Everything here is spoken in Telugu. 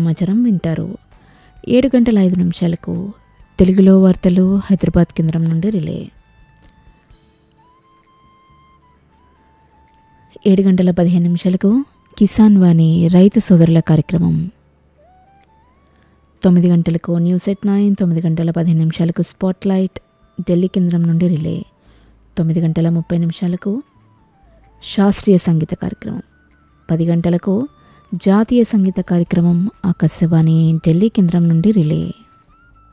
సమాచారం వింటారు ఏడు గంటల ఐదు నిమిషాలకు తెలుగులో వార్తలు హైదరాబాద్ కేంద్రం నుండి రిలే ఏడు గంటల పదిహేను నిమిషాలకు కిసాన్ వాణి రైతు సోదరుల కార్యక్రమం తొమ్మిది గంటలకు న్యూస్ ఎట్ నైన్ తొమ్మిది గంటల పదిహేను నిమిషాలకు స్పాట్ లైట్ ఢిల్లీ కేంద్రం నుండి రిలే తొమ్మిది గంటల ముప్పై నిమిషాలకు శాస్త్రీయ సంగీత కార్యక్రమం పది గంటలకు జాతీయ సంగీత కార్యక్రమం ఆకాశవాణి ఢిల్లీ కేంద్రం నుండి రిలే